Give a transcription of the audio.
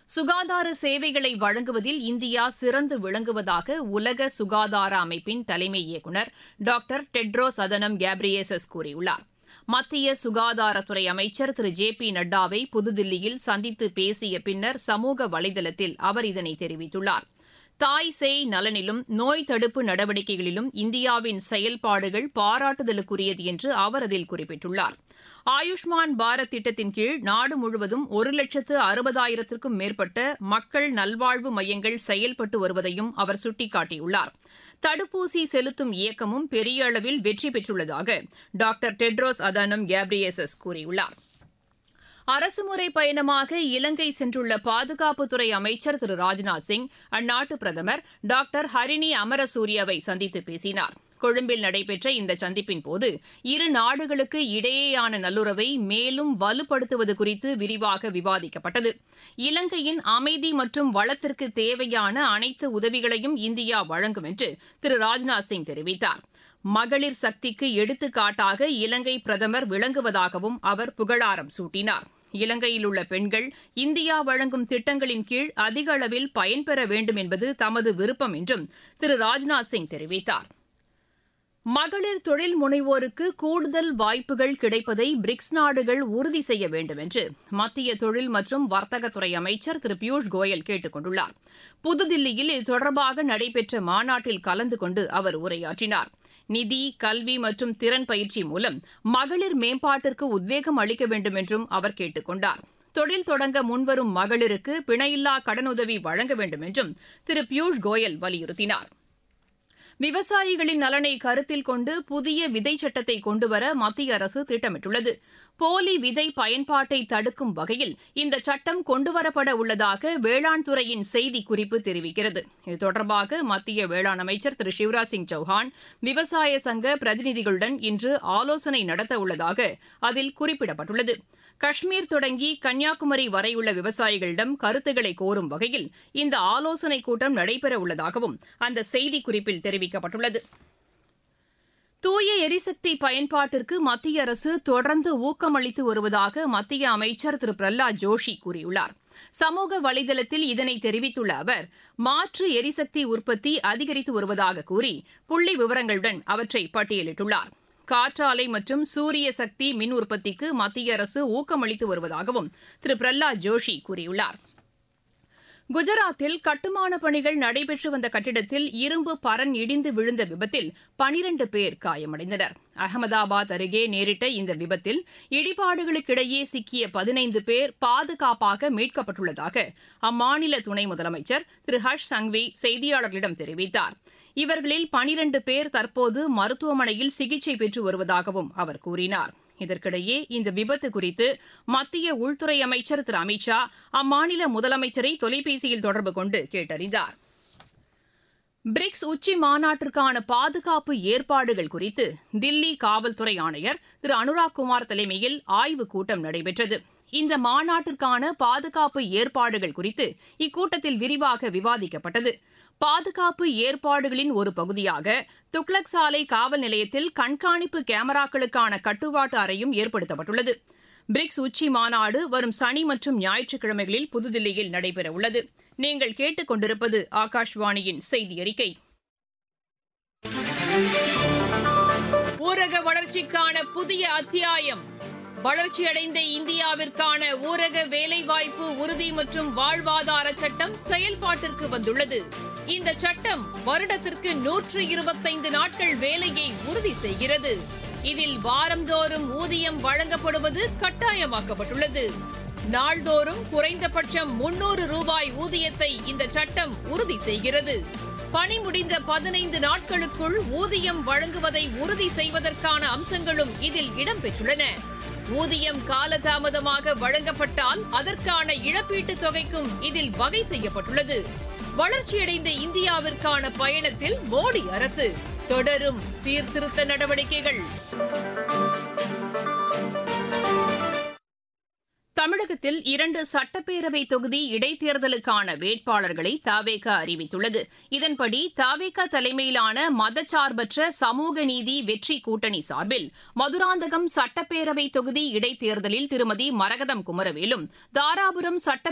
சுகாதார சேவைகளை வழங்குவதில் இந்தியா சிறந்து விளங்குவதாக உலக சுகாதார அமைப்பின் தலைமை இயக்குநர் டாக்டர் டெட்ரோஸ் அதனம் கேப்ரியேசஸ் கூறியுள்ளார் மத்திய சுகாதாரத்துறை அமைச்சர் திரு ஜே பி நட்டாவை புதுதில்லியில் சந்தித்து பேசிய பின்னர் சமூக வலைதளத்தில் அவர் இதனை தெரிவித்துள்ளார் தாய் சேய் நலனிலும் நோய் தடுப்பு நடவடிக்கைகளிலும் இந்தியாவின் செயல்பாடுகள் பாராட்டுதலுக்குரியது என்று அவர் அதில் குறிப்பிட்டுள்ளார் ஆயுஷ்மான் பாரத் திட்டத்தின் கீழ் நாடு முழுவதும் ஒரு லட்சத்து அறுபதாயிரத்திற்கும் மேற்பட்ட மக்கள் நல்வாழ்வு மையங்கள் செயல்பட்டு வருவதையும் அவர் சுட்டிக்காட்டியுள்ளார் தடுப்பூசி செலுத்தும் இயக்கமும் பெரிய அளவில் வெற்றி பெற்றுள்ளதாக டாக்டர் டெட்ரோஸ் அதனம் கேப்ரியேசஸ் கூறியுள்ளார் அரசுமுறை பயணமாக இலங்கை சென்றுள்ள பாதுகாப்புத்துறை அமைச்சர் திரு ராஜ்நாத் சிங் அந்நாட்டு பிரதமர் டாக்டர் ஹரிணி அமரசூரியவை சந்தித்து பேசினார் கொழும்பில் நடைபெற்ற இந்த சந்திப்பின் போது இரு நாடுகளுக்கு இடையேயான நல்லுறவை மேலும் வலுப்படுத்துவது குறித்து விரிவாக விவாதிக்கப்பட்டது இலங்கையின் அமைதி மற்றும் வளத்திற்கு தேவையான அனைத்து உதவிகளையும் இந்தியா வழங்கும் என்று திரு ராஜ்நாத் சிங் தெரிவித்தார் மகளிர் சக்திக்கு எடுத்துக்காட்டாக இலங்கை பிரதமர் விளங்குவதாகவும் அவர் புகழாரம் சூட்டினார் இலங்கையில் உள்ள பெண்கள் இந்தியா வழங்கும் திட்டங்களின் கீழ் அதிக அளவில் பயன்பெற வேண்டும் என்பது தமது விருப்பம் என்றும் திரு ராஜ்நாத் சிங் தெரிவித்தார் மகளிர் தொழில் முனைவோருக்கு கூடுதல் வாய்ப்புகள் கிடைப்பதை பிரிக்ஸ் நாடுகள் உறுதி செய்ய வேண்டும் என்று மத்திய தொழில் மற்றும் வர்த்தகத்துறை அமைச்சர் திரு பியூஷ் கோயல் கேட்டுக் கொண்டுள்ளார் புதுதில்லியில் இது தொடர்பாக நடைபெற்ற மாநாட்டில் கலந்து கொண்டு அவர் உரையாற்றினார் நிதி கல்வி மற்றும் திறன் பயிற்சி மூலம் மகளிர் மேம்பாட்டிற்கு உத்வேகம் அளிக்க வேண்டும் என்றும் அவர் கேட்டுக் கொண்டார் தொழில் தொடங்க முன்வரும் மகளிருக்கு பிணையில்லா கடனுதவி வழங்க வேண்டும் என்றும் திரு பியூஷ் கோயல் வலியுறுத்தினார் விவசாயிகளின் நலனை கருத்தில் கொண்டு புதிய விதை சட்டத்தை கொண்டுவர மத்திய அரசு திட்டமிட்டுள்ளது போலி விதை பயன்பாட்டை தடுக்கும் வகையில் இந்த சட்டம் கொண்டுவரப்பட உள்ளதாக வேளாண் துறையின் செய்திக்குறிப்பு தெரிவிக்கிறது இது தொடர்பாக மத்திய வேளாண் அமைச்சர் திரு சிவராஜ் சிங் சௌஹான் விவசாய சங்க பிரதிநிதிகளுடன் இன்று ஆலோசனை நடத்த உள்ளதாக அதில் குறிப்பிடப்பட்டுள்ளது காஷ்மீர் தொடங்கி கன்னியாகுமரி வரையுள்ள விவசாயிகளிடம் கருத்துக்களை கோரும் வகையில் இந்த ஆலோசனைக் கூட்டம் நடைபெற உள்ளதாகவும் அந்த செய்திக்குறிப்பில் தெரிவிக்கப்பட்டுள்ளது தூய எரிசக்தி பயன்பாட்டிற்கு மத்திய அரசு தொடர்ந்து ஊக்கமளித்து வருவதாக மத்திய அமைச்சர் திரு பிரஹ்லாத் ஜோஷி கூறியுள்ளார் சமூக வலைதளத்தில் இதனை தெரிவித்துள்ள அவர் மாற்று எரிசக்தி உற்பத்தி அதிகரித்து வருவதாக கூறி புள்ளி விவரங்களுடன் அவற்றை பட்டியலிட்டுள்ளார் காற்றாலை மற்றும் சூரிய சக்தி மின் உற்பத்திக்கு மத்திய அரசு ஊக்கமளித்து வருவதாகவும் திரு பிரஹ்லாத் ஜோஷி கூறியுள்ளார் குஜராத்தில் கட்டுமான பணிகள் நடைபெற்று வந்த கட்டிடத்தில் இரும்பு பரன் இடிந்து விழுந்த விபத்தில் பனிரண்டு பேர் காயமடைந்தனர் அகமதாபாத் அருகே நேரிட்ட இந்த விபத்தில் இடிபாடுகளுக்கிடையே சிக்கிய பதினைந்து பேர் பாதுகாப்பாக மீட்கப்பட்டுள்ளதாக அம்மாநில துணை முதலமைச்சர் திரு ஹர்ஷ் சங்வி செய்தியாளர்களிடம் தெரிவித்தார் இவர்களில் பனிரண்டு பேர் தற்போது மருத்துவமனையில் சிகிச்சை பெற்று வருவதாகவும் அவர் கூறினார் இதற்கிடையே இந்த விபத்து குறித்து மத்திய உள்துறை அமைச்சர் திரு அமித் ஷா அம்மாநில முதலமைச்சரை தொலைபேசியில் தொடர்பு கொண்டு கேட்டறிந்தார் பிரிக்ஸ் உச்சி மாநாட்டிற்கான பாதுகாப்பு ஏற்பாடுகள் குறித்து தில்லி காவல்துறை ஆணையர் திரு அனுராக் குமார் தலைமையில் ஆய்வுக் கூட்டம் நடைபெற்றது இந்த மாநாட்டிற்கான பாதுகாப்பு ஏற்பாடுகள் குறித்து இக்கூட்டத்தில் விரிவாக விவாதிக்கப்பட்டது பாதுகாப்பு ஏற்பாடுகளின் ஒரு பகுதியாக துக்ளக் சாலை காவல் நிலையத்தில் கண்காணிப்பு கேமராக்களுக்கான கட்டுப்பாட்டு அறையும் ஏற்படுத்தப்பட்டுள்ளது பிரிக்ஸ் உச்சி மாநாடு வரும் சனி மற்றும் ஞாயிற்றுக்கிழமைகளில் புதுதில்லியில் நடைபெறவுள்ளது நீங்கள் கேட்டுக் கொண்டிருப்பது ஆகாஷ்வாணியின் செய்தி அறிக்கை ஊரக வளர்ச்சிக்கான புதிய அத்தியாயம் வளர்ச்சியடைந்த இந்தியாவிற்கான ஊரக வேலைவாய்ப்பு உறுதி மற்றும் வாழ்வாதார சட்டம் செயல்பாட்டிற்கு வந்துள்ளது இந்த சட்டம் வருடத்திற்கு நூற்று இருபத்தைந்து நாட்கள் வேலையை உறுதி செய்கிறது இதில் வாரந்தோறும் ஊதியம் வழங்கப்படுவது கட்டாயமாக்கப்பட்டுள்ளது நாள்தோறும் குறைந்தபட்சம் முன்னூறு ரூபாய் ஊதியத்தை இந்த சட்டம் உறுதி செய்கிறது பணி முடிந்த பதினைந்து நாட்களுக்குள் ஊதியம் வழங்குவதை உறுதி செய்வதற்கான அம்சங்களும் இதில் இடம்பெற்றுள்ளன ஊதியம் காலதாமதமாக வழங்கப்பட்டால் அதற்கான இழப்பீட்டுத் தொகைக்கும் இதில் வகை செய்யப்பட்டுள்ளது வளர்ச்சியடைந்த இந்தியாவிற்கான பயணத்தில் மோடி அரசு தொடரும் சீர்திருத்த நடவடிக்கைகள் தமிழகத்தில் இரண்டு சட்டப்பேரவை தொகுதி இடைத்தேர்தலுக்கான வேட்பாளர்களை தாவேக அறிவித்துள்ளது இதன்படி தாவேக தலைமையிலான மதச்சார்பற்ற சமூக நீதி வெற்றி கூட்டணி சார்பில் மதுராந்தகம் சட்டப்பேரவை தொகுதி இடைத்தேர்தலில் திருமதி மரகதம் குமரவேலும் தாராபுரம் சட்ட